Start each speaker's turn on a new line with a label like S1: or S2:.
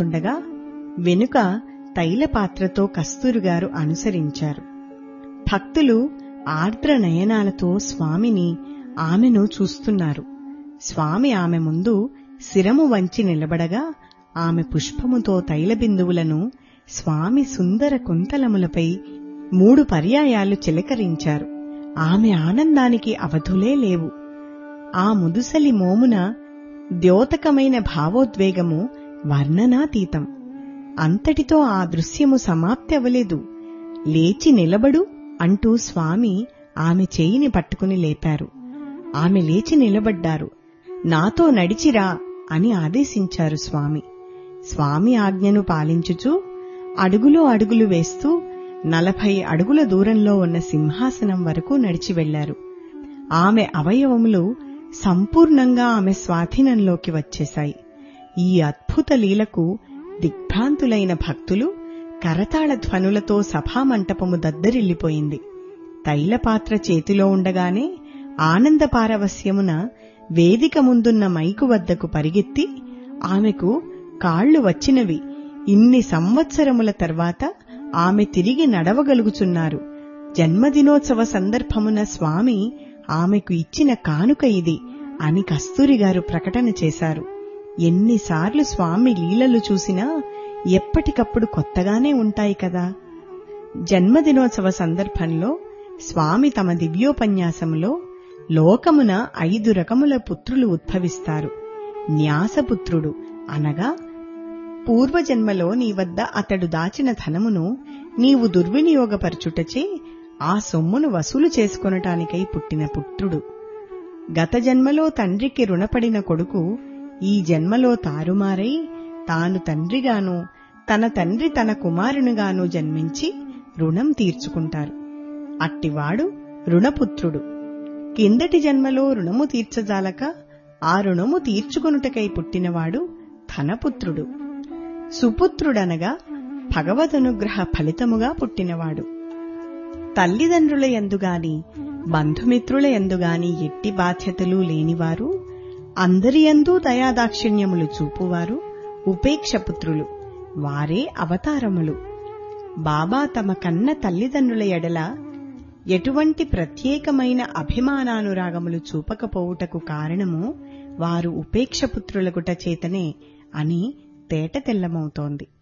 S1: ఉండగా వెనుక తైల పాత్రతో కస్తూరుగారు అనుసరించారు భక్తులు ఆర్ద్ర నయనాలతో స్వామిని ఆమెను చూస్తున్నారు స్వామి ఆమె ముందు శిరము వంచి నిలబడగా ఆమె పుష్పముతో తైల బిందువులను స్వామి సుందర కుంతలములపై మూడు పర్యాయాలు చిలకరించారు ఆమె ఆనందానికి అవధులే లేవు ఆ ముదుసలి మోమున ద్యోతకమైన భావోద్వేగము వర్ణనాతీతం అంతటితో ఆ దృశ్యము సమాప్తి అవ్వలేదు లేచి నిలబడు అంటూ స్వామి ఆమె చేయిని పట్టుకుని లేపారు ఆమె లేచి నిలబడ్డారు నాతో నడిచిరా అని ఆదేశించారు స్వామి స్వామి ఆజ్ఞను పాలించుచూ అడుగులో అడుగులు వేస్తూ నలభై అడుగుల దూరంలో ఉన్న సింహాసనం వరకు నడిచి వెళ్లారు ఆమె అవయవములు సంపూర్ణంగా ఆమె స్వాధీనంలోకి వచ్చేశాయి ఈ అద్భుత లీలకు దిగ్భ్రాంతులైన భక్తులు కరతాళ ధ్వనులతో సభామంటపము దద్దరిల్లిపోయింది తైలపాత్ర చేతిలో ఉండగానే ఆనంద పారవస్యమున వేదిక ముందున్న మైకు వద్దకు పరిగెత్తి ఆమెకు కాళ్లు వచ్చినవి ఇన్ని సంవత్సరముల తర్వాత ఆమె తిరిగి నడవగలుగుచున్నారు జన్మదినోత్సవ సందర్భమున స్వామి ఆమెకు ఇచ్చిన కానుక ఇది అని కస్తూరిగారు ప్రకటన చేశారు ఎన్నిసార్లు స్వామి లీలలు చూసినా ఎప్పటికప్పుడు కొత్తగానే ఉంటాయి కదా జన్మదినోత్సవ సందర్భంలో స్వామి తమ దివ్యోపన్యాసములో లోకమున ఐదు రకముల పుత్రులు ఉద్భవిస్తారు న్యాసపుత్రుడు అనగా పూర్వజన్మలో నీ వద్ద అతడు దాచిన ధనమును నీవు దుర్వినియోగపరచుటచే ఆ సొమ్మును వసూలు చేసుకొనటానికై పుట్టిన పుత్రుడు గత జన్మలో తండ్రికి రుణపడిన కొడుకు ఈ జన్మలో తారుమారై తాను తండ్రిగాను తన తండ్రి తన కుమారునిగాను జన్మించి రుణం తీర్చుకుంటారు అట్టివాడు రుణపుత్రుడు కిందటి జన్మలో రుణము తీర్చజాలక ఆ రుణము తీర్చుకొనుటకై పుట్టినవాడు ధనపుత్రుడు సుపుత్రుడనగా భగవదనుగ్రహ ఫలితముగా పుట్టినవాడు తల్లిదండ్రుల ఎందుగాని బంధుమిత్రుల ఎందుగాని ఎట్టి బాధ్యతలు లేనివారు అందరియందు దయాదాక్షిణ్యములు చూపువారు ఉపేక్షపుత్రులు వారే అవతారములు బాబా తమ కన్న తల్లిదండ్రుల ఎడల ఎటువంటి ప్రత్యేకమైన అభిమానానురాగములు చూపకపోవుటకు కారణము వారు ఉపేక్షపుత్రులగుట చేతనే అని తేట తెల్లమవుతోంది